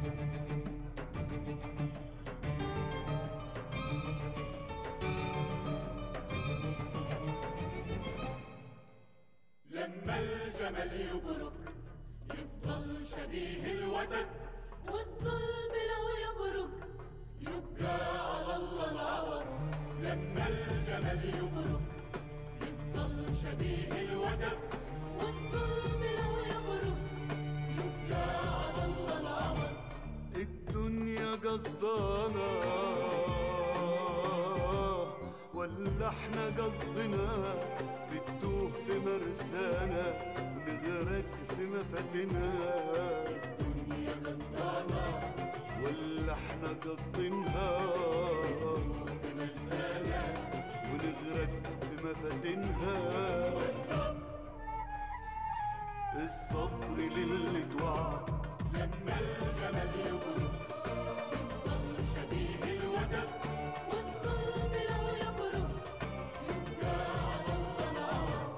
لما الجمل يبرك يفضل شبيه الودك والظلم لو يبرك يبقى على الله العوض لما الجمل يبرك يفضل شبيه الودك والظلم لو يبرك يبقى على الله العوض الدنيا قصدانا ولا احنا قصدنا بتوه في مرسانا ونغرق في مفاتنا الدنيا قصدانا ولا احنا قصدنا في مرسانا ونغرق في مفاتنها الصبر للي توعد لما الجمل يبرك يفضل شبيه الودك والظلم لو يبرك يبقى على الله العوض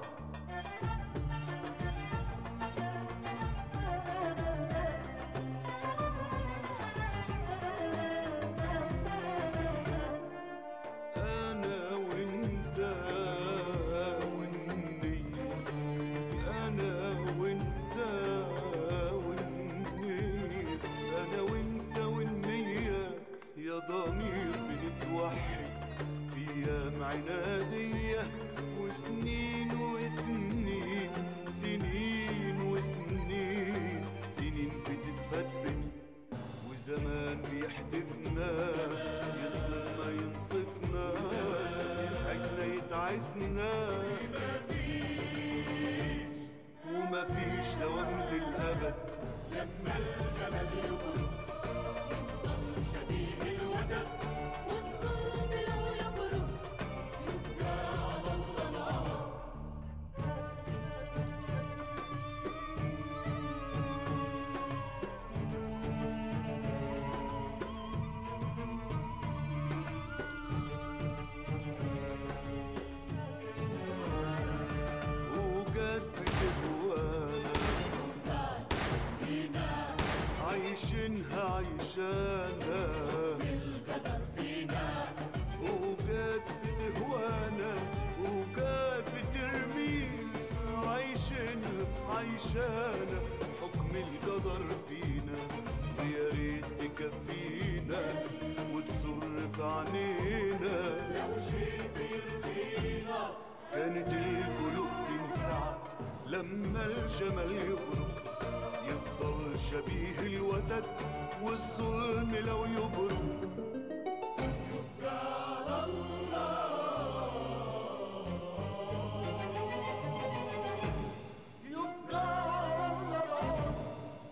أنا وأنت والنية أنا وأنت والنية أنا وأنت والنية يا ضمير بنتوحد في أيام عنادية وسنين وسنين سنين وسنين سنين بتتفتفت وزمان بيحدفنا يظلم ما ينصفنا يسعدنا يتعسنا وما فيش دوام للأبد لما الجمل يبرك يفضل شبيه الودك والظلم لو يبرك يبقى على الله العوض وجد بتهوانا عايشينها عايشانا القدر فينا وجد بتهوانا وجد بترمينا عايشينها عايشانا حكم القدر فينا ويا ريت تكفينا وتسر في عينينا لو شي بيرضينا كانت القلوب تنسعد لما الجمل يبرك يفضل شبيه الودك والظلم لو يبرك يبقى على الله العوض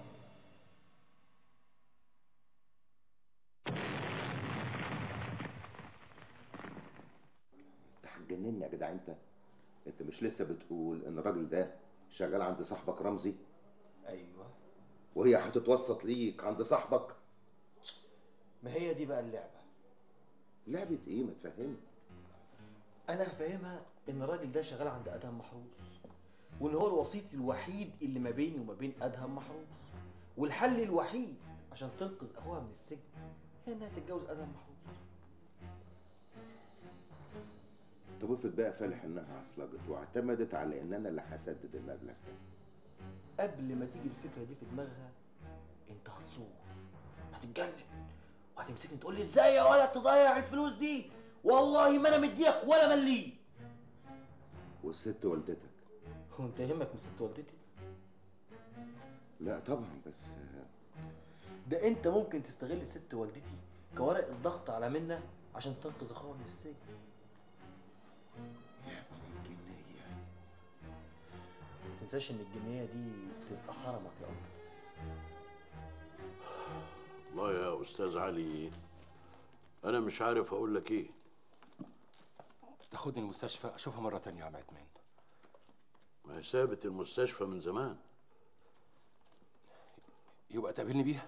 انت هتجنني يا جدع انت انت مش لسه بتقول ان الراجل ده شغال عند صاحبك رمزي ايوه وهي هتتوسط ليك عند صاحبك ما هي دي بقى اللعبه لعبة ايه ما تفهمني انا هفهمها ان الراجل ده شغال عند ادهم محروس وان هو الوسيط الوحيد اللي ما بيني وما بين ادهم محروس والحل الوحيد عشان تنقذ اخوها من السجن هي انها تتجوز ادهم محروس طب افرض بقى فالح انها عصلجت واعتمدت على ان انا اللي هسدد المبلغ ده قبل ما تيجي الفكره دي في دماغها انت هتصور هتتجنن وهتمسكني تقول لي ازاي يا ولد تضيع الفلوس دي والله ما انا مديك ولا مليم والست والدتك هو انت يهمك من ست والدتي لا طبعا بس آه، ده انت ممكن تستغل ست والدتي كورق الضغط على منى عشان تنقذ اخوها من السجن الجنية ما تنساش ان الجنيه دي تبقى حرمك يا انكل والله يا استاذ علي انا مش عارف اقول لك ايه تاخدني المستشفى اشوفها مره تانية يا عم عثمان ما هي سابت المستشفى من زمان يبقى تقابلني بيها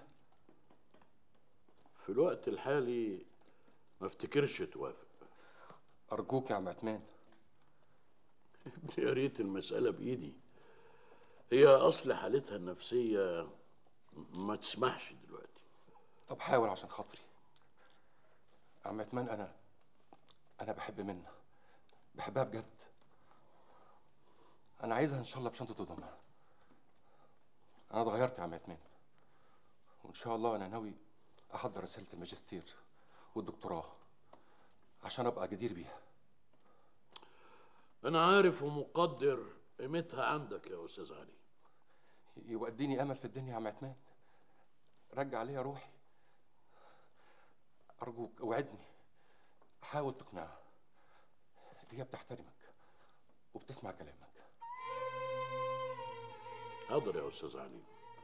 في الوقت الحالي ما افتكرش توافق ارجوك يا عم عثمان يا ريت المسألة بإيدي هي أصل حالتها النفسية ما تسمحش دلوقتي طب حاول عشان خاطري عم عثمان انا انا بحب منى بحبها بجد انا عايزها ان شاء الله بشنطه هدومها انا اتغيرت يا عم عثمان وان شاء الله انا ناوي احضر رساله الماجستير والدكتوراه عشان ابقى جدير بيها انا عارف ومقدر قيمتها عندك يا استاذ علي يبقى اديني امل في الدنيا يا عم عثمان رجع ليا روحي ارجوك اوعدني حاول تقنعها هي بتحترمك وبتسمع كلامك حاضر يا استاذ علي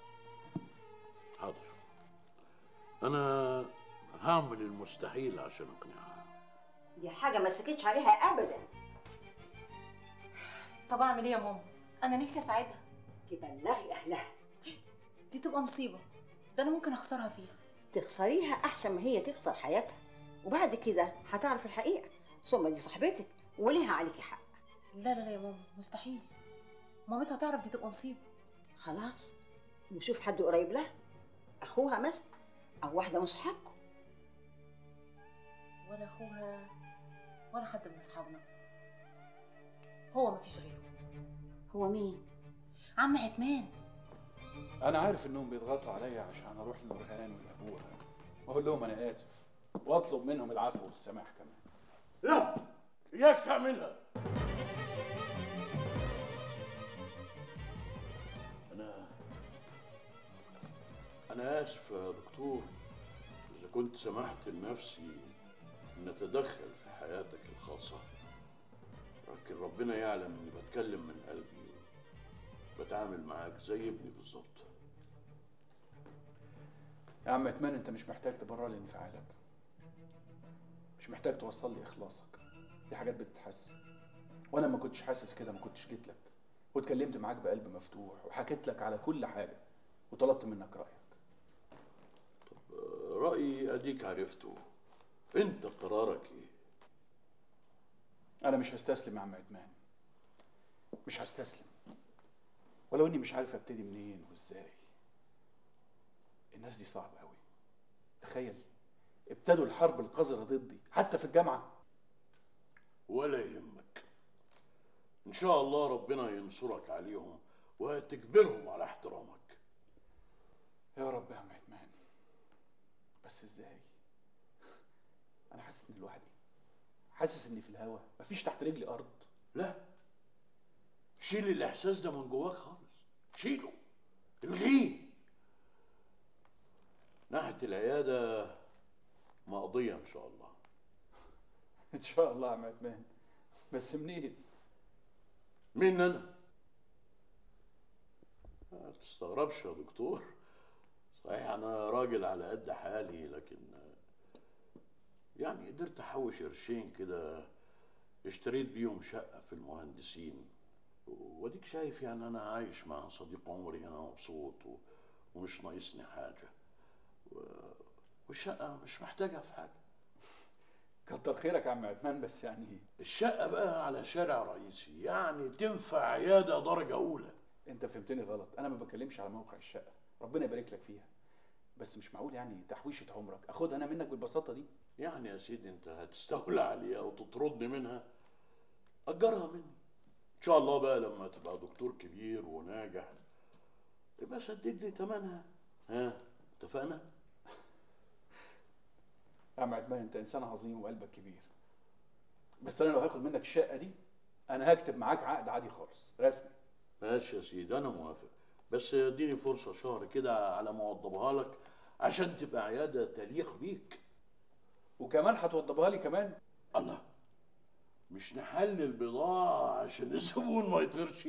حاضر انا هعمل المستحيل عشان اقنعها دي حاجة ما سكتش عليها أبدا طب اعمل ايه يا ماما انا نفسي اساعدها تبلغي أهلها دي تبقى مصيبه ده انا ممكن اخسرها فيها تخسريها أحسن ما هي تخسر حياتها وبعد كده هتعرف الحقيقة ثم دي صاحبتك وليها عليكي حق لا لا لا يا ماما مستحيل مامتها تعرف دي تبقى مصيبه خلاص نشوف حد قريب لها أخوها مثلا أو واحدة من صحابكم ولا اخوها ولا حد من اصحابنا هو مفيش غيره هو مين؟ عم عثمان انا عارف انهم بيضغطوا عليا عشان اروح لنورهان ولابوها واقول لهم انا اسف واطلب منهم العفو والسماح كمان لا اياك تعملها انا انا اسف يا دكتور اذا كنت سمحت لنفسي ان اتدخل في حياتك الخاصه لكن ربنا يعلم اني بتكلم من قلبي بتعامل معاك زي ابني بالظبط يا عم عثمان انت مش محتاج تبرر لي انفعالك مش محتاج توصل لي اخلاصك دي حاجات بتتحس وانا ما كنتش حاسس كده ما كنتش جيت لك واتكلمت معاك بقلب مفتوح وحكيت لك على كل حاجه وطلبت منك رايك رايي اديك عرفته انت قرارك ايه انا مش هستسلم يا عم عثمان مش هستسلم ولو اني مش عارف ابتدي منين وازاي الناس دي صعبه قوي تخيل ابتدوا الحرب القذره ضدي حتى في الجامعه ولا يهمك ان شاء الله ربنا ينصرك عليهم وتجبرهم على احترامك يا رب يا عم عثمان بس ازاي انا حاسس اني لوحدي حاسس اني في الهوا مفيش تحت رجلي ارض لا شيل الاحساس ده من جواك خالص شيله الغيه ناحيه العياده مقضيه ان شاء الله ان شاء الله يا عم عثمان بس منين مين انا ما تستغربش يا دكتور صحيح انا راجل على قد حالي لكن يعني قدرت احوش قرشين كده اشتريت بيهم شقه في المهندسين واديك شايف يعني انا عايش مع صديق عمري انا مبسوط و- ومش ناقصني حاجه و- والشقه مش محتاجها في حاجه كتر خيرك يا عم عثمان بس يعني الشقه بقى على شارع رئيسي يعني تنفع عياده درجه اولى انت فهمتني غلط انا ما بكلمش على موقع الشقه ربنا يبارك لك فيها بس مش معقول يعني تحويشه عمرك اخدها انا منك بالبساطه دي يعني يا سيدي انت هتستولى عليها وتطردني منها اجرها مني ان شاء الله بقى لما تبقى دكتور كبير وناجح يبقى سدد لي ثمنها ها اتفقنا يا عم عثمان انت انسان عظيم وقلبك كبير بس انا لو هاخد منك الشقه دي انا هكتب معاك عقد عادي خالص رسمي ماشي يا سيدي انا موافق بس اديني فرصه شهر كده على ما اوضبها لك عشان تبقى عياده تليق بيك وكمان هتوضبها لي كمان الله مش نحلل البضاعة عشان الزبون ما يطيرش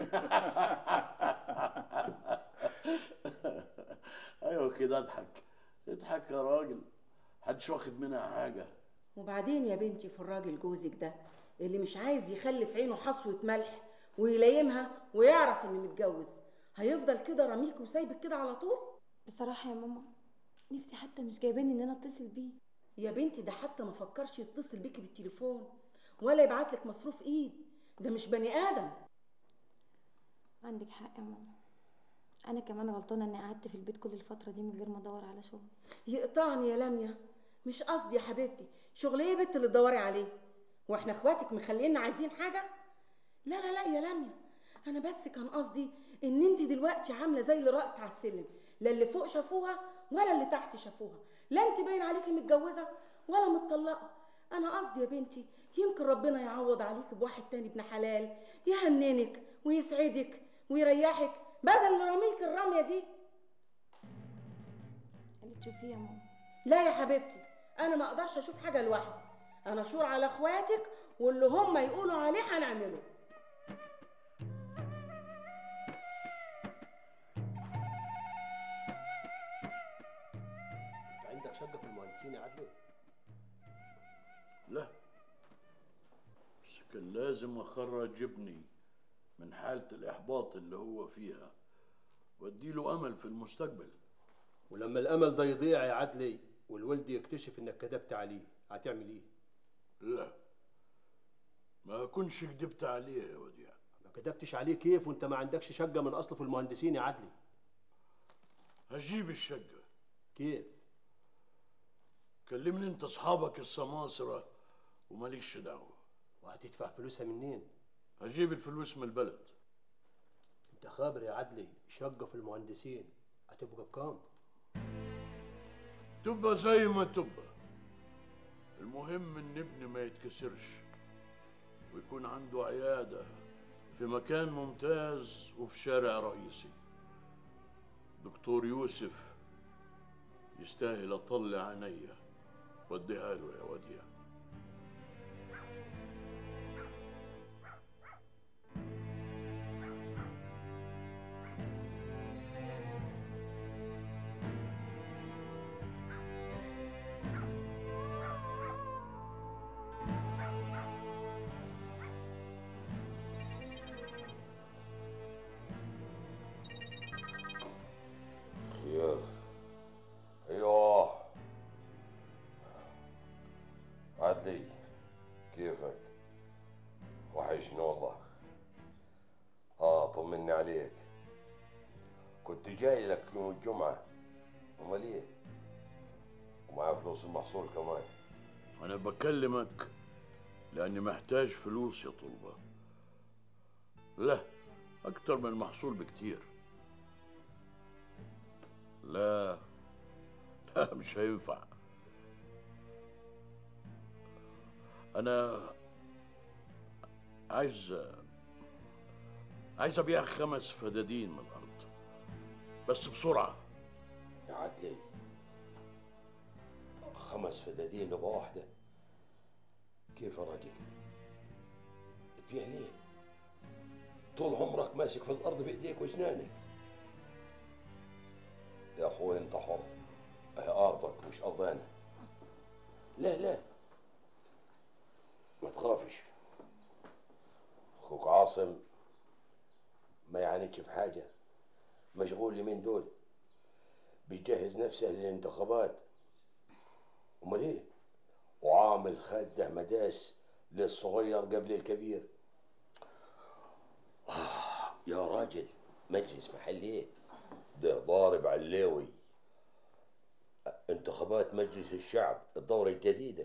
ايوه كده اضحك اضحك يا راجل محدش واخد منها حاجة وبعدين يا بنتي في الراجل جوزك ده اللي مش عايز يخلي في عينه حصوة ملح ويلايمها ويعرف انه متجوز هيفضل كده رميك وسايبك كده على طول بصراحة يا ماما نفسي حتى مش جايباني ان انا اتصل بيه يا بنتي ده حتى ما فكرش يتصل بيكي بالتليفون ولا يبعت لك مصروف ايد ده مش بني ادم عندك حق يا ماما انا كمان غلطانه اني قعدت في البيت كل الفتره دي من غير ما ادور على شغل يقطعني يا لميا مش قصدي يا حبيبتي شغل ايه يا بنت اللي تدوري عليه واحنا اخواتك مخلينا عايزين حاجه لا لا لا يا لميا انا بس كان قصدي ان انت دلوقتي عامله زي اللي راقصه على السلم لا اللي فوق شافوها ولا اللي تحت شافوها لا انت باين عليكي متجوزه ولا متطلقه انا قصدي يا بنتي يمكن ربنا يعوض عليك بواحد تاني ابن حلال يهننك ويسعدك ويريحك بدل رميك الرميه دي اللي تشوفيه يا ماما لا يا حبيبتي انا ما اقدرش اشوف حاجه لوحدي انا شور على اخواتك واللي هم يقولوا عليه هنعمله انت عندك شقه في المهندسين يا عدلي لا بس كان لازم اخرج ابني من حالة الإحباط اللي هو فيها واديله أمل في المستقبل ولما الامل ده يضيع يا عدلي والولد يكتشف انك كذبت عليه هتعمل ايه لا ما كنش كدبت عليه يا وديع ما كذبتش عليه كيف وانت ما عندكش شقه من اصله في المهندسين يا عدلي هجيب الشقة كيف كلمني انت اصحابك السماسرة ومالكش دعوة وهتدفع فلوسها منين هجيب الفلوس من البلد انت خابر يا عدلي شقه في المهندسين هتبقى بكام تبقى زي ما تبقى المهم ان ابني ما يتكسرش ويكون عنده عيادة في مكان ممتاز وفي شارع رئيسي دكتور يوسف يستاهل اطلع عينيا واديها له يا وديع خير ايوه عدلي كيفك وحشني والله اه طمني عليك كنت جاي لك يوم الجمعة امال ايه ومعاه فلوس المحصول كمان انا بكلمك لاني محتاج فلوس يا طلبة لا اكتر من المحصول بكتير لا لا مش هينفع انا عايز عايز ابيع خمس فدادين من الارض بس بسرعه يا عدلي خمس فدادين نبقى واحدة كيف يا راجل تبيع ليه طول عمرك ماسك في الأرض بإيديك وأسنانك يا أخوي أنت حر هي أرضك مش أرض أنا لا لا ما تخافش أخوك عاصم ما يعاندش في حاجة مشغول اليومين دول بيجهز نفسه للانتخابات امال ايه وعامل خده مداس للصغير قبل الكبير آه يا راجل مجلس محلي ايه ده ضارب علاوي انتخابات مجلس الشعب الدورة الجديدة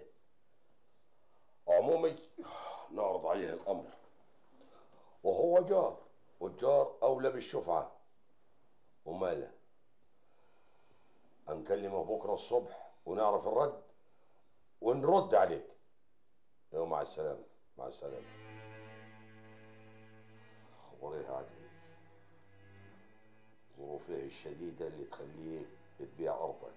عمومي نعرض عليه الأمر وهو جار والجار أولى بالشفعة وماله هنكلمه بكرة الصبح ونعرف الرد ونرد عليك يلا مع السلامة مع السلامة خبر ايه عدلي ظروف ايه الشديدة اللي تخليك تبيع أرضك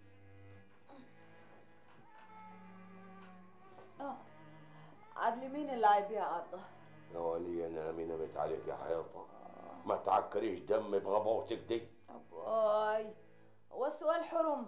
اه عدلي مين اللي هيبيع عرضه؟ يا ولي أنا أمي نمت عليك يا حياطة ما تعكريش دم بغباوتك دي باي هو السؤال حرم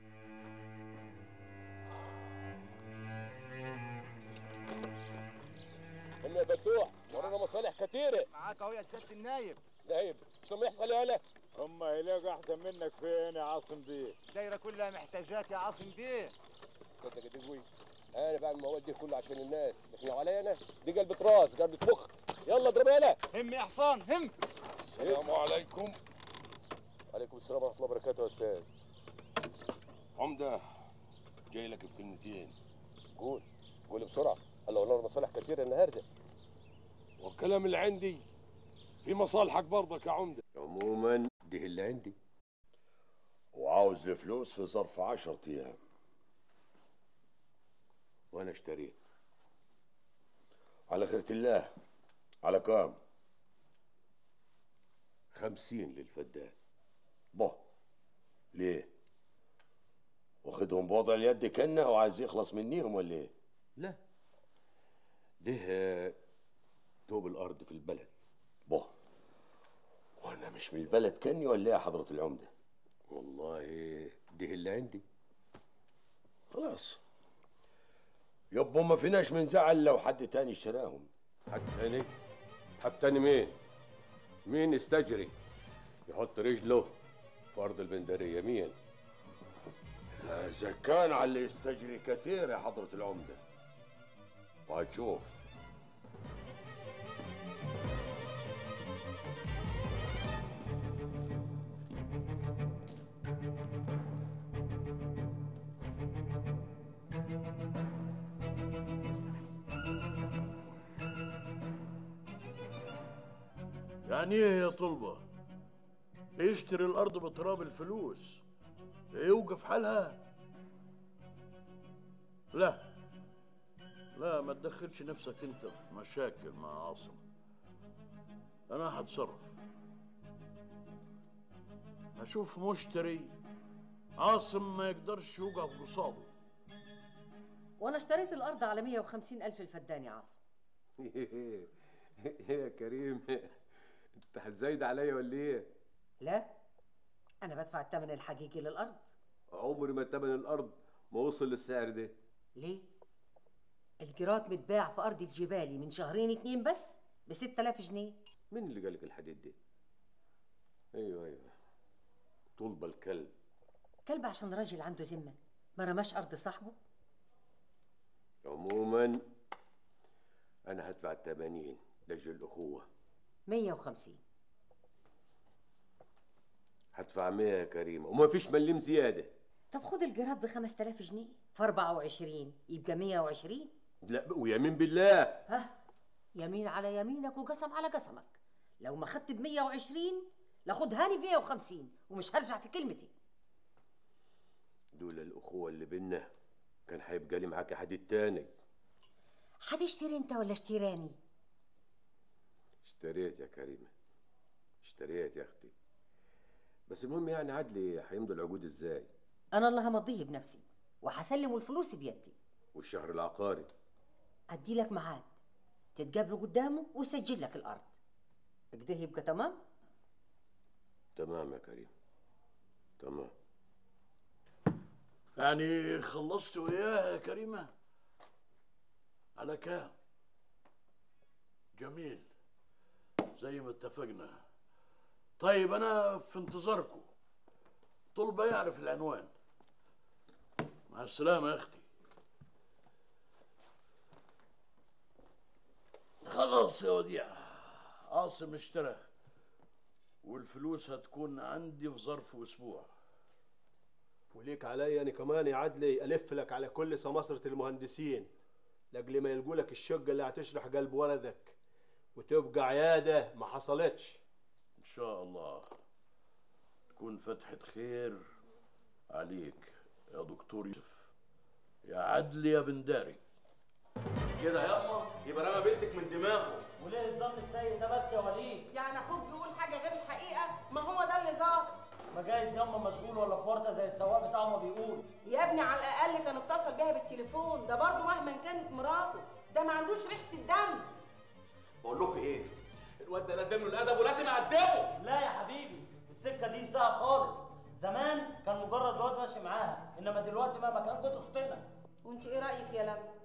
هم يا فتوح ورانا مصالح كتيرة معاك اهو يا سياده النايب نايب مش لما يحصل يالا هم هيلاقوا احسن منك فين يا عاصم بيه الدايره كلها محتاجات يا عاصم بيه صدق يا دزوي انا بعمل المواد دي كله عشان الناس لكن لو عليا انا دي قلبة راس قلبة مخ يلا اضرب يالا هم يا حصان هم السلام عليكم عليكم السلام ورحمه الله وبركاته يا استاذ عمده جاي لك في كلمتين قول قول بسرعه الله والله مصالح كتير النهارده والكلام اللي عندي في مصالحك برضك يا عمده عموما دي اللي عندي وعاوز الفلوس في ظرف عشرة ايام وانا اشتريت على خيرة الله على كام خمسين للفدان به ليه واخدهم بوضع اليد كنه وعايز يخلص منيهم ولا ايه لا ده توب الارض في البلد به وانا مش من البلد كني ولا ايه يا حضره العمده والله دي اللي عندي خلاص يبا ما فيناش من زعل لو حد تاني اشتراهم حد تاني حد تاني مين مين يستجري يحط رجله في ارض البندريه مين لا اذا كان على اللي يستجري كتير يا حضره العمده وهتشوف يعني ايه يا طلبة يشتري الأرض بتراب الفلوس يوقف حالها لا لا ما تدخلش نفسك انت في مشاكل مع عاصم انا هتصرف هشوف مشتري عاصم ما يقدرش يوقف قصاده وانا اشتريت الارض على 150 الف الفدان يا عاصم يا كريم انت هتزايد عليا ولا ايه لا انا بدفع الثمن الحقيقي للارض عمري ما تمن الارض ما وصل للسعر ده ليه الجرات متباع في ارض الجبالي من شهرين اتنين بس ب 6000 جنيه مين اللي قالك الحديد ده ايوه ايوه طلبة الكلب كلب عشان راجل عنده ذمه ما رماش ارض صاحبه عموما انا هدفع التمانين لاجل الاخوه 150 هدفع 100 يا كريم وما فيش مليم زياده طب خد الجرات ب 5000 جنيه في 24 يبقى 120 لا ويمين بالله ها يمين على يمينك وقسم على قسمك لو ما خدت ب 120 لاخد هاني ب 150 ومش هرجع في كلمتي دول الاخوه اللي بينا كان هيبقى لي معاك حديد تاني هتشتري انت ولا اشتراني اشتريت يا كريمه اشتريت يا اختي بس المهم يعني عدلي هيمضي العقود ازاي انا اللي همضيه بنفسي وهسلم الفلوس بيدي والشهر العقاري ادي لك ميعاد تتقابلوا قدامه ويسجل لك الارض كده يبقى تمام تمام يا كريم تمام يعني خلصت وياها يا كريمة على كام جميل زي ما اتفقنا طيب انا في انتظاركم طلبة يعرف العنوان مع السلامة يا اختي خلاص يا وديع عاصم اشترى والفلوس هتكون عندي في ظرف اسبوع وليك عليا انا كمان يا عدلي الف لك على كل سماسرة المهندسين لاجل ما يلقوا لك الشقه اللي هتشرح قلب ولدك وتبقى عياده ما حصلتش ان شاء الله تكون فتحة خير عليك يا دكتور يوسف يا عدل يا بنداري كده ياما يبقى رمى بنتك من دماغه وليه الظن السيء ده بس يا وليد يعني اخوك بيقول حاجه غير الحقيقه ما هو ده اللي ظاهر ما جايز ياما مشغول ولا في ورطه زي السواق بتاعه ما بيقول يا ابني على الاقل كان اتصل بيها بالتليفون ده برضه مهما كانت مراته ده ما عندوش ريحه الدم بقول لكم ايه الواد ده لازم له الادب ولازم اعدبه لا يا حبيبي السكه دي انساها خالص زمان كان مجرد واد ماشي معاها انما دلوقتي مهما كان جوز اختنا وانت ايه رايك يا لمى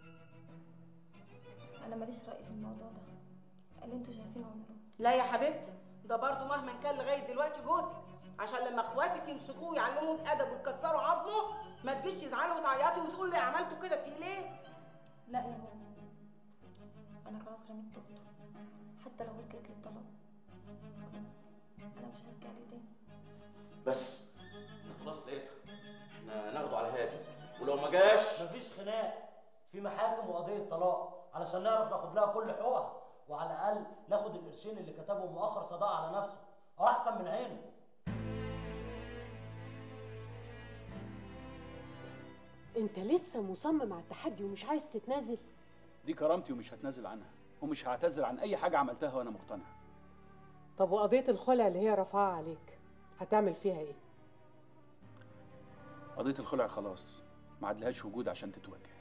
انا ماليش راي في الموضوع ده اللي انتوا شايفينه اعملوه لا يا حبيبتي ده برضه مهما كان لغايه دلوقتي جوزك عشان لما اخواتك يمسكوه ويعلموه الادب ويكسروا عظمه ما تجيش تزعلي وتعيطي وتقولي لي عملتوا كده في ليه لا يا ماما انا خلاص رميت توبته حتى لو وصلت للطلاق خلاص انا مش هرجع ليه تاني بس خلاص لقيتها احنا ناخده على هادي ولو ما جاش مفيش خناق في محاكم وقضيه طلاق علشان نعرف ناخد لها كل حقوقها وعلى الاقل ناخد القرشين اللي كتبهم مؤخر صداق على نفسه اه احسن من عينه انت لسه مصمم على التحدي ومش عايز تتنازل دي كرامتي ومش هتنازل عنها ومش هعتذر عن اي حاجه عملتها وانا مقتنع طب وقضيه الخلع اللي هي رافعاها عليك هتعمل فيها ايه قضيه الخلع خلاص ما عادلهاش وجود عشان تتواجه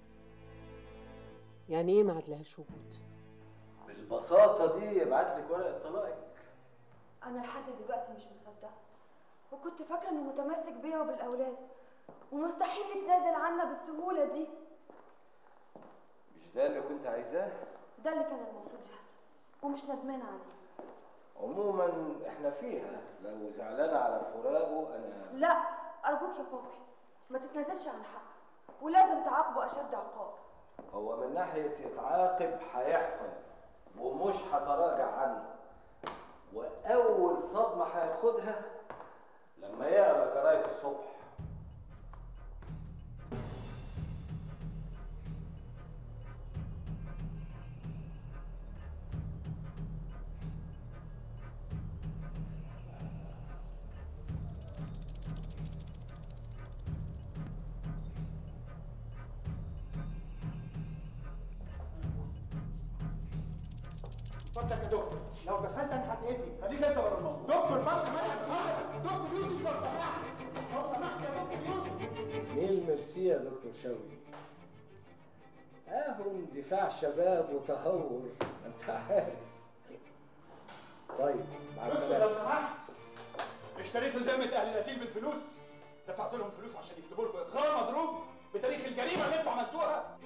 يعني ايه ما عادلهاش وجود بالبساطه دي يبعت لك ورقه طلاقك انا لحد دلوقتي مش مصدقه وكنت فاكره انه متمسك بيا وبالاولاد ومستحيل يتنازل عنا بالسهوله دي مش ده اللي كنت عايزاه ده اللي كان المفروض يحصل ومش ندمانه عليه عموما احنا فيها لو زعلانه على فراقه انا لا ارجوك يا بابي ما تتنازلش عن حقك ولازم تعاقبه اشد عقاب هو من ناحيه يتعاقب هيحصل ومش هتراجع عنه واول صدمه هياخدها لما يقرا جرايد الصبح اتفضل يا دكتور لو دخلت انا هتأذي خليك انت ورا الموضوع دكتور ماشي ماشي دكتور يوسف لو سمحت لو سمحت يا دكتور يوسف ميل ميرسي يا دكتور شوقي اهو اندفاع شباب وتهور ما انت عارف طيب مع دكتور السلامه لو سمحت اشتريتوا ذمة اهل القتيل بالفلوس دفعت لهم فلوس عشان يكتبوا لكم اقرار مضروب بتاريخ الجريمه اللي انتوا عملتوها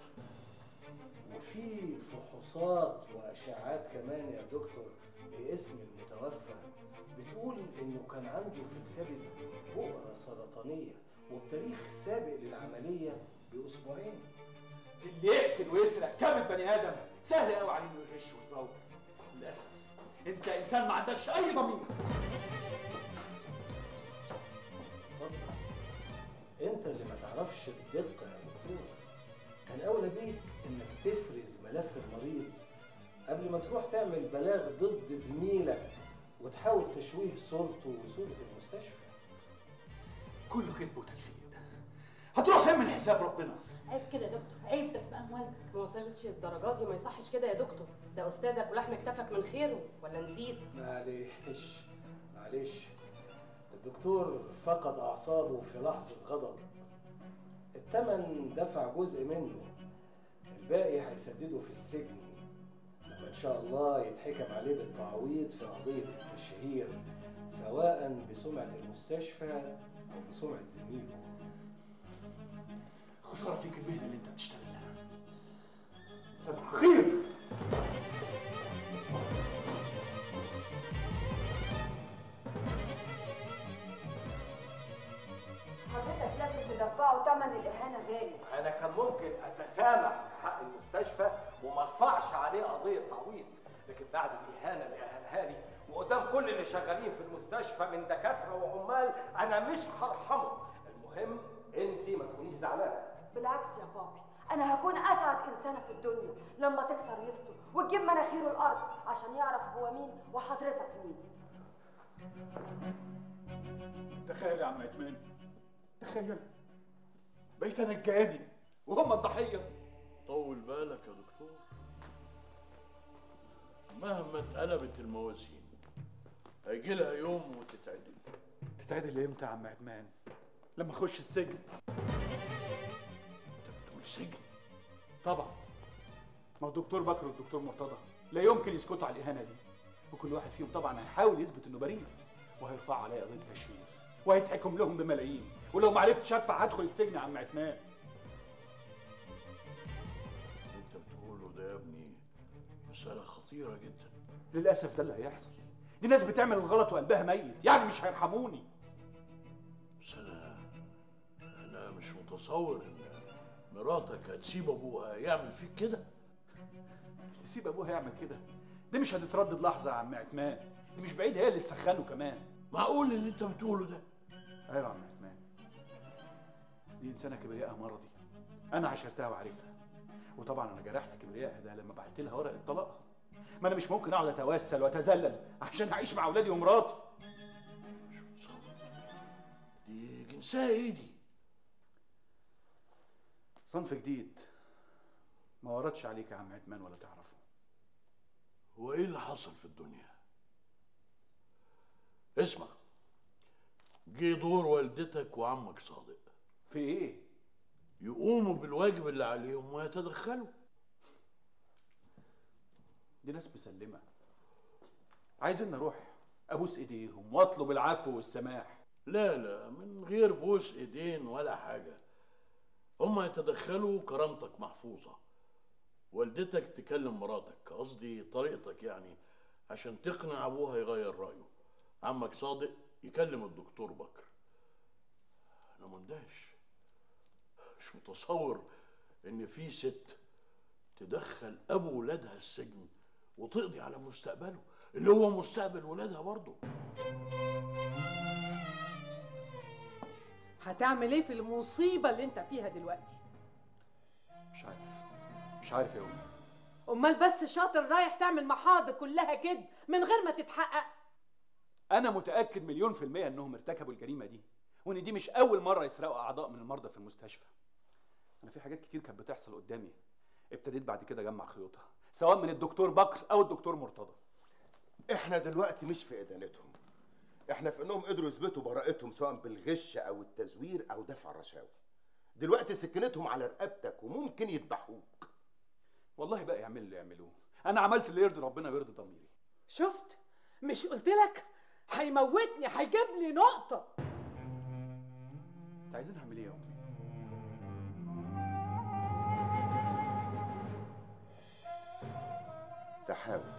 وفي فحوصات واشعاعات كمان يا دكتور باسم المتوفى بتقول انه كان عنده في الكبد بؤره سرطانيه وبتاريخ سابق للعمليه باسبوعين اللي يقتل ويسرق كبد بني ادم سهل قوي عليه انه يغش ويزور للاسف انت انسان ما عندكش اي ضمير اتفضل انت اللي ما تعرفش الدقه يا دكتور كان اولى بيك انك تفرز ملف المريض قبل ما تروح تعمل بلاغ ضد زميلك وتحاول تشويه صورته وصوره المستشفى كله كذب وتلفيق هتروح فين من حساب ربنا عيب كده يا دكتور عيب ده في مقام والدك ما وصلتش الدرجات دي ما يصحش كده يا دكتور ده استاذك ولحم كتفك من خيره ولا نسيت معلش معلش الدكتور فقد اعصابه في لحظه غضب التمن دفع جزء منه الباقي هيسدده في السجن لما ان شاء الله يتحكم عليه بالتعويض في قضيه التشهير سواء بسمعه المستشفى او بسمعه زميله خساره فيك المهنه اللي انت بتشتغلها صباح خير حضرتك لازم تدفعوا ثمن الاهانه غالي انا كان ممكن اتسامح في حق المستشفى وما ارفعش عليه قضيه تعويض لكن بعد الاهانه اللي اهانها لي وقدام كل اللي شغالين في المستشفى من دكاتره وعمال انا مش هرحمه المهم انت ما تكونيش زعلانه بالعكس يا بابي انا هكون اسعد انسانه في الدنيا لما تكسر نفسه وتجيب مناخيره الارض عشان يعرف هو مين وحضرتك مين تخيل يا عم عثمان تخيل بقيت انا الجاني وهم الضحيه طول بالك يا دكتور مهما اتقلبت الموازين هيجي لها يوم وتتعدل تتعدل امتى يا عم عثمان لما اخش السجن بتقول سجن طبعا ما هو الدكتور بكر والدكتور مرتضى لا يمكن يسكتوا على الاهانه دي وكل واحد فيهم طبعا هيحاول يثبت انه بريء وهيرفعوا عليا قضيه تشهير وهيتحكم لهم بملايين ولو ما عرفتش ادفع هدخل السجن يا عم عثمان انت بتقوله ده يا ابني مسألة خطيرة جدا للاسف ده اللي هيحصل دي ناس بتعمل الغلط وقلبها ميت يعني مش هيرحموني بس انا انا مش متصور ان مراتك هتسيب ابوها يعمل فيك كده تسيب ابوها يعمل كده دي مش هتتردد لحظه يا عم عثمان دي مش بعيد هي اللي تسخنه كمان معقول اللي انت بتقوله ده ايوه يا عم عثمان دي انسانه كبريائها مرضي انا عشرتها وعارفها وطبعا انا جرحت كبريائها ده لما بعت لها ورقه طلاقها ما انا مش ممكن اقعد اتوسل واتذلل عشان اعيش مع اولادي ومراتي دي جنسها ايه دي صنف جديد ما وردش عليك يا عم عثمان ولا تعرفه هو ايه اللي حصل في الدنيا اسمع جه دور والدتك وعمك صادق في ايه يقوموا بالواجب اللي عليهم ويتدخلوا دي ناس مسلمه عايزين نروح ابوس ايديهم واطلب العفو والسماح لا لا من غير بوس ايدين ولا حاجة هما يتدخلوا كرامتك محفوظة والدتك تكلم مراتك قصدي طريقتك يعني عشان تقنع ابوها يغير رأيه عمك صادق يكلم الدكتور بكر انا مندهش مش متصور ان في ست تدخل ابو ولادها السجن وتقضي على مستقبله اللي هو مستقبل ولادها برضه هتعمل ايه في المصيبه اللي انت فيها دلوقتي مش عارف مش عارف يا امي امال بس شاطر رايح تعمل محاضر كلها كده من غير ما تتحقق انا متاكد مليون في الميه انهم ارتكبوا الجريمه دي وان دي مش اول مره يسرقوا اعضاء من المرضى في المستشفى انا في حاجات كتير كانت بتحصل قدامي ابتديت بعد كده اجمع خيوطها سواء من الدكتور بكر او الدكتور مرتضى احنا دلوقتي مش في ادانتهم احنا في انهم قدروا يثبتوا براءتهم سواء بالغش او التزوير او دفع الرشاوي دلوقتي سكنتهم على رقبتك وممكن يذبحوك والله بقى يعملوا اللي يعملوه انا عملت اللي يرضي ربنا ويرضي ضميري شفت مش قلت لك هيموتني هيجيب لي نقطه انت عايزين اعمل ايه يا امي تحاول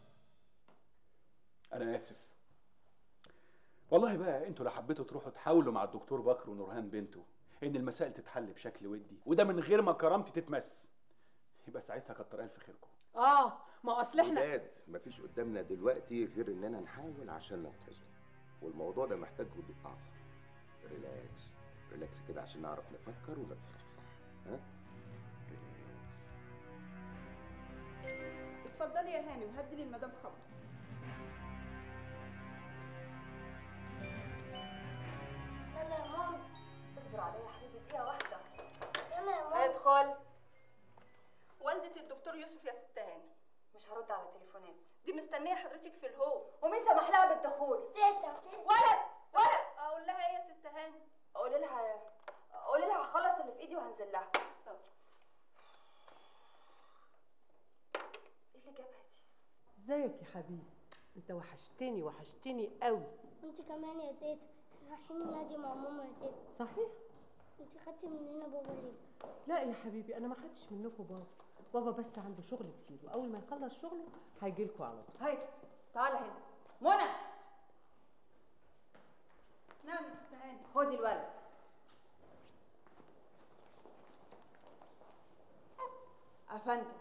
انا اسف والله بقى انتوا لو حبيتوا تروحوا تحاولوا مع الدكتور بكر ونورهان بنته ان المسائل تتحل بشكل ودي وده من غير ما كرامتي تتمس يبقى ساعتها كتر الف خيركم اه ما هو اصل احنا ولاد مفيش قدامنا دلوقتي غير اننا نحاول عشان ننقذهم والموضوع ده محتاج هدوء اعصاب ريلاكس ريلاكس كده عشان نعرف نفكر ونتصرف صح ها ريلاكس اتفضلي يا هانم هدي لي المدام خبر يلا يا ماما اصبر عليا يا حبيبي دقيقه واحده يلا يا ماما ادخل والدة الدكتور يوسف يا ست هانم مش هرد على تليفونات دي مستنيه حضرتك في الهو ومين سمح لها بالدخول تيتا ولد ولد اقول لها ايه يا ست هانم اقول لها اقول لها هخلص اللي في ايدي وهنزل لها ايه اللي جابها دي ازيك يا حبيبي انت وحشتني وحشتني قوي انت كمان يا تيتا احنا رايحين نادي مع ماما يا تيتا صحيح انت خدتي مننا بابا ليه لا يا حبيبي انا ما خدتش منكم بابا بابا بس عنده شغل كتير واول ما يخلص شغله هيجي لكم على طول هايدا تعالى هنا منى نعم يا ست هانم خدي الولد افندم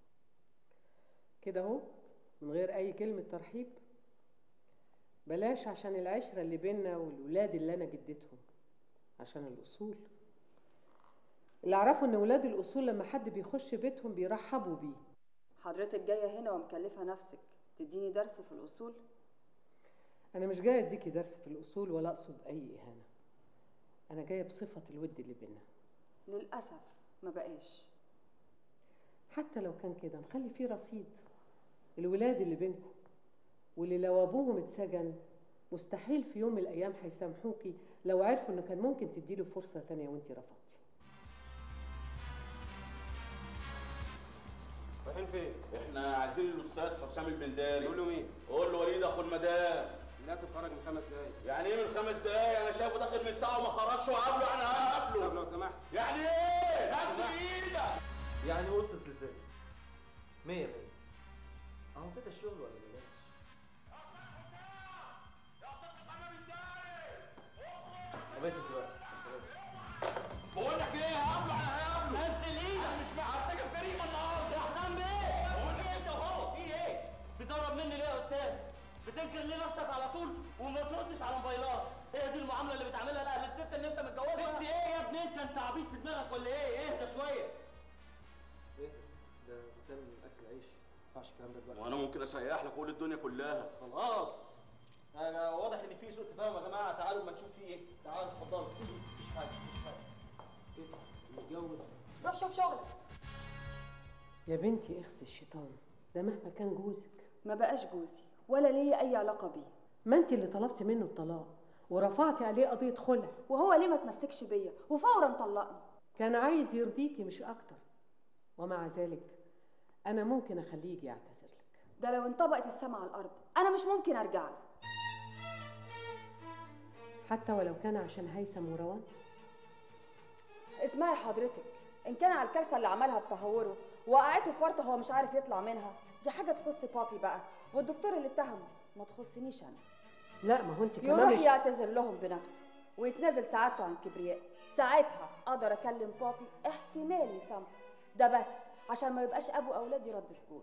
كده اهو من غير اي كلمه ترحيب بلاش عشان العشره اللي بينا والولاد اللي انا جدتهم عشان الاصول اللي اعرفه ان ولاد الاصول لما حد بيخش بيتهم بيرحبوا بيه حضرتك جايه هنا ومكلفه نفسك تديني درس في الاصول انا مش جايه اديكي درس في الاصول ولا اقصد اي اهانه انا جايه بصفه الود اللي بينا للاسف ما بقاش حتى لو كان كده نخلي فيه رصيد الولاد اللي بينكم واللي لو ابوهم اتسجن مستحيل في يوم من الايام هيسامحوكي لو عرفوا انه كان ممكن تديله فرصه تانية وانت رفضتي رايحين فين؟ احنا عايزين الاستاذ حسام البنداري قول له مين؟ قول له وليد اخو المدام للاسف خرج من خمس دقايق يعني ايه من خمس دقايق انا شايفه داخل من ساعه وما خرجش وقابله احنا هقابله طب لو سمحت يعني ايه نزل ايدك يعني وصلت لفين؟ مية مية اهو كده الشغل ولا بلاش طب اقفل دلوقتي يا سلام بقول لك ايه هقابله انا هقابله نزل ايدك انا مش هرتكب جريمه النهارده يا حسام بيه بقول لك انت اهو في ايه؟ بتهرب مني ليه يا استاذ؟ بتمسك تنكر ليه نفسك على طول وما تردش على موبايلات هي دي المعامله اللي بتعملها لاهل الست اللي انت متجوزها ست ايه يا ابني انت انت عبيط في دماغك ولا ايه اهدى شويه ايه ده بتعمل اكل عيش ما ينفعش الكلام ده دلوقتي وانا ممكن اسيح لك كل الدنيا كلها خلاص انا واضح ان في سوء تفاهم يا جماعه تعالوا ما نشوف فيه ايه تعالوا اتفضلوا مفيش حاجه مفيش حاجه ست متجوز روح شوف شغلك يا بنتي اخسي الشيطان ده مهما كان جوزك ما بقاش جوزي ولا ليا اي علاقه بيه ما انت اللي طلبتي منه الطلاق ورفعتي عليه قضيه خلع وهو ليه ما تمسكش بيا وفورا طلقني كان عايز يرضيكي مش اكتر ومع ذلك انا ممكن اخليه يجي يعتذر لك ده لو انطبقت السما على الارض انا مش ممكن ارجع له حتى ولو كان عشان هيثم وروان اسمعي حضرتك ان كان على الكارثه اللي عملها بتهوره وقعته في ورطه هو مش عارف يطلع منها دي حاجه تخص بابي بقى والدكتور اللي اتهمه ما تخصنيش انا لا ما هو انت كمان يروح مش يعتذر لهم بنفسه ويتنازل سعادته عن كبرياء ساعتها اقدر اكلم بابي احتمال يسامحه ده بس عشان ما يبقاش ابو اولادي رد سجون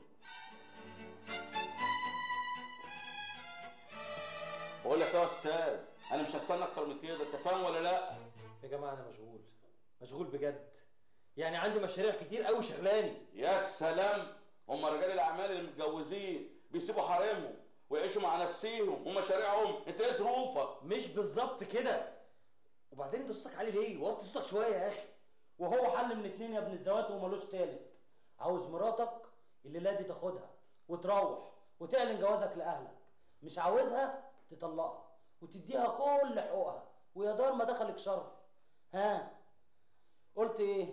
بقول لك يا استاذ انا مش هستنى اكتر من كده انت فاهم ولا لا يا جماعه انا مشغول مشغول بجد يعني عندي مشاريع كتير قوي شغلاني يا سلام هم رجال الاعمال اللي متجوزين بيسيبوا حريمهم ويعيشوا مع نفسيهم ومشاريعهم انت ايه ظروفك مش بالظبط كده وبعدين انت صوتك عالي ليه وطي صوتك شويه يا اخي وهو حل من اتنين يا ابن الزوات ومالوش تالت عاوز مراتك الليله دي تاخدها وتروح وتعلن جوازك لاهلك مش عاوزها تطلقها وتديها كل حقوقها ويا دار ما دخلك شر ها قلت ايه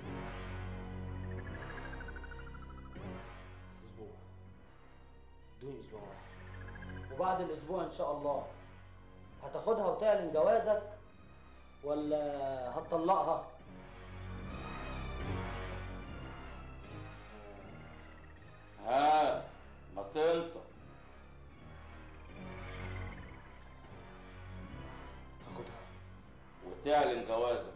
اسبوع ادوني اسبوع واحد وبعد الاسبوع ان شاء الله هتاخدها وتعلن جوازك ولا هتطلقها ها ما تنطق هاخدها وتعلن جوازك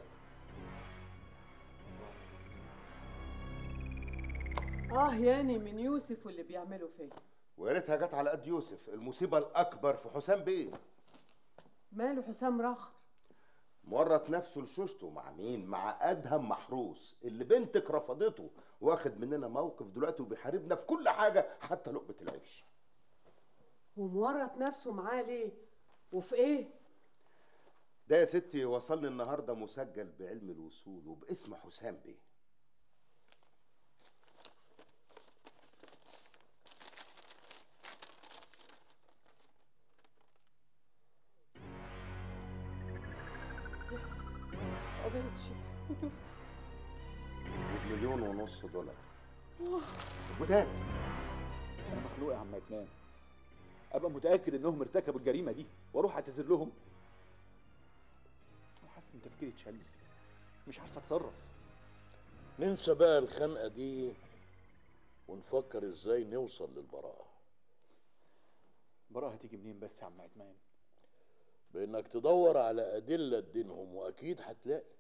اه ياني من يوسف واللي بيعمله فيا ويا ريتها جت على قد يوسف المصيبه الاكبر في حسام بيه ماله حسام راخر مورط نفسه لشوشته مع مين مع ادهم محروس اللي بنتك رفضته واخد مننا موقف دلوقتي وبيحاربنا في كل حاجه حتى لقمه العيش ومورط نفسه معاه ليه وفي ايه ده يا ستي وصلني النهارده مسجل بعلم الوصول وباسم حسام بيه قضية شيء وتفلس بمليون ونص دولار وداد انا مخلوق يا عم عتمان ابقى متاكد انهم ارتكبوا الجريمه دي واروح اعتذر لهم انا حاسس ان تفكيري اتشل مش عارف اتصرف ننسى بقى الخنقه دي ونفكر ازاي نوصل للبراءه براءه هتيجي منين بس يا عم عتمان بانك تدور على ادله تدينهم واكيد هتلاقي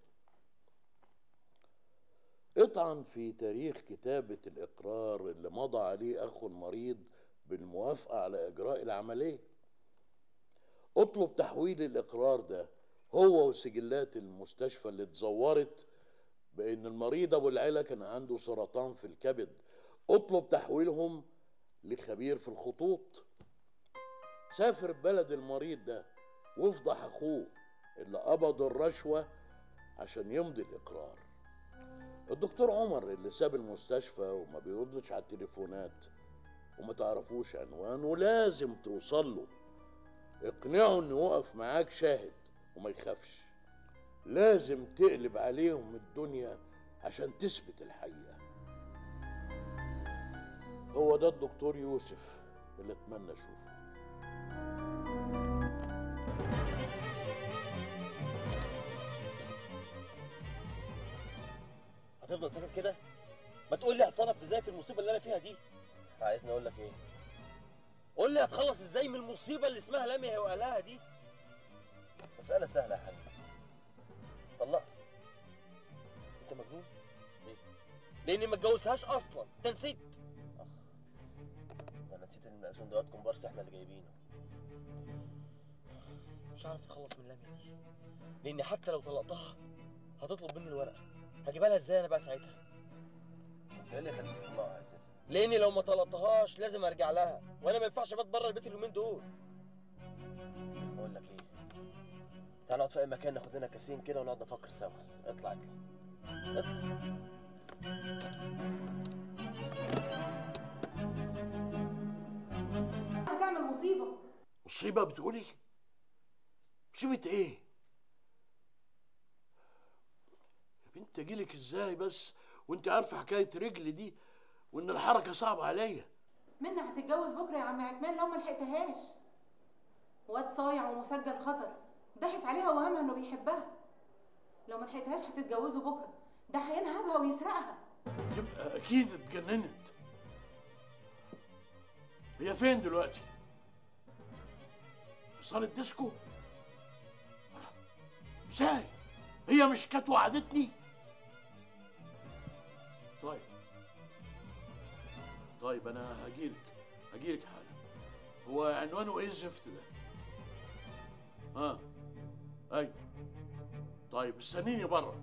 اطعن في تاريخ كتابة الإقرار اللي مضى عليه أخو المريض بالموافقة على إجراء العملية اطلب تحويل الإقرار ده هو وسجلات المستشفى اللي اتزورت بأن المريض أبو العيلة كان عنده سرطان في الكبد اطلب تحويلهم لخبير في الخطوط سافر بلد المريض ده وافضح أخوه اللي قبض الرشوة عشان يمضي الإقرار الدكتور عمر اللي ساب المستشفى وما بيردش على التليفونات وما تعرفوش عنوانه لازم توصل له اقنعه انه يقف معاك شاهد وما يخافش لازم تقلب عليهم الدنيا عشان تثبت الحقيقة هو ده الدكتور يوسف اللي اتمنى اشوفه هتفضل ساكت كده ما تقول لي هتصرف ازاي في المصيبه اللي انا فيها دي عايزني اقول لك ايه قول لي هتخلص ازاي من المصيبه اللي اسمها لميا واهلها دي مساله سهله يا حبيبي طلقت انت مجنون ليه لاني ما اتجوزتهاش اصلا انت نسيت اخ ده انا نسيت ان المأذون دوت كومبارس احنا اللي جايبينه مش عارف اتخلص من لميا دي لاني حتى لو طلقتها هتطلب مني الورقه هجيبها لها ازاي انا بقى ساعتها ايه اللي يخليك تطلعها اساسا لاني لو ما طلقتهاش لازم ارجع لها وانا ما ينفعش ابات بره البيت اليومين دول بقول لك ايه تعال نقعد في اي مكان ناخد لنا كاسين كده ونقعد نفكر سوا اطلع اطلع اطلع هتعمل مصيبه مصيبة بتقولي؟ مصيبة ايه؟ يا بنت اجيلك ازاي بس وانت عارفة حكاية رجلي دي وان الحركة صعبة عليا منى هتتجوز بكره يا عم عتمان لو ما لحقتهاش واد صايع ومسجل خطر ضحك عليها وهمها انه بيحبها لو ما لحقتهاش هتتجوزوا بكره ده هينهبها ويسرقها تبقى اكيد اتجننت هي فين دلوقتي؟ في صالة ديسكو؟ ازاي؟ هي مش كانت وعدتني؟ طيب طيب انا هجيلك هجيلك حالا هو عنوانه ايه الزفت ده؟ ها ايوه طيب استنيني بره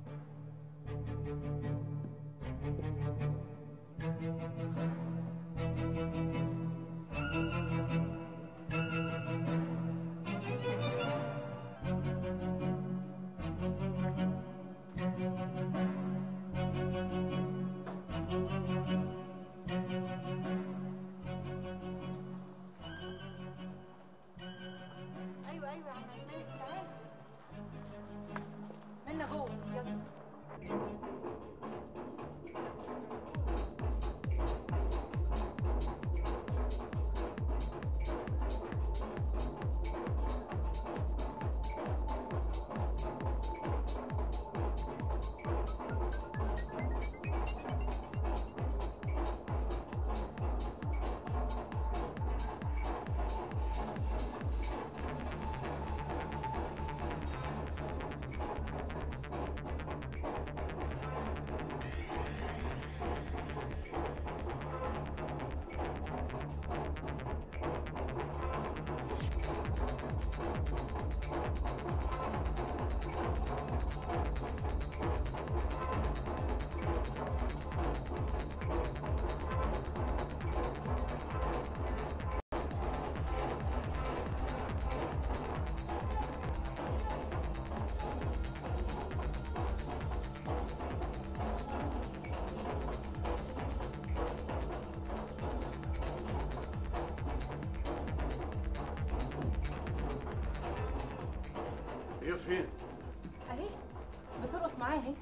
ايوه ايوه يا عم عتمان تعالى منى جوه يلا هي فين؟ اهي بترقص معاه اهي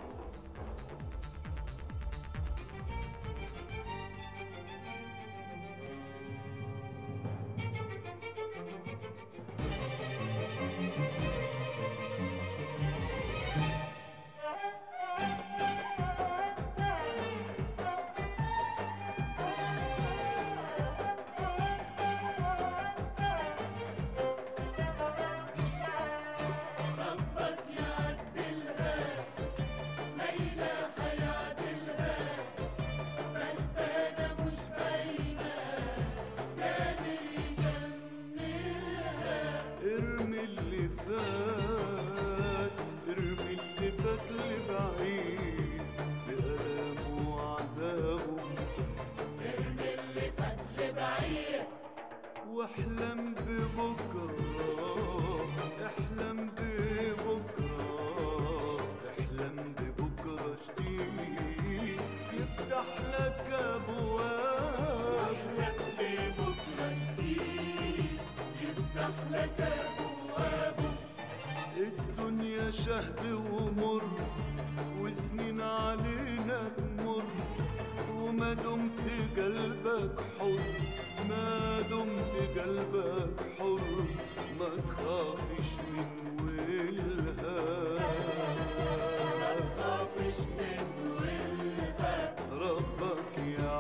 ربك يعدلها ليلى حيعدلها بلدانة مش باينة قادر يجملها ارمي اللي فات ارمي اللي فات لبعيد بألامه وعذابه ارمي اللي فات لبعيد واحلم ببكرة احلم ببكرة احلم ببكرة جديد يفتح لك أبواب احلم ببكرة جديد يفتح لك أبوابه الدنيا شهد ومر وسنين علينا تمر وما دمت قلبك حر ما دمت قلبك حر ما تخافش من ولها ما تخافش من ولها ربك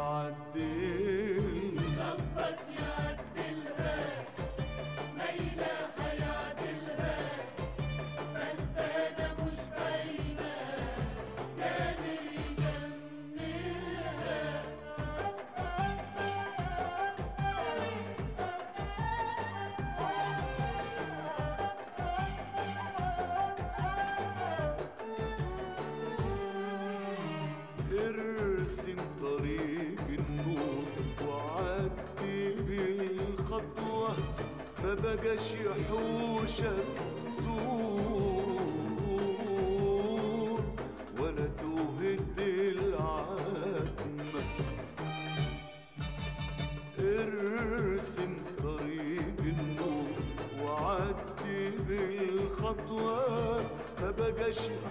يعدل ربك يعدلها ليلى حيعدلها بلدانة مش باينة قادر يجملها بقاش يحوشك زور ولا توهد العتمة ارسم طريق النور وعدي بالخطوة ما بقاش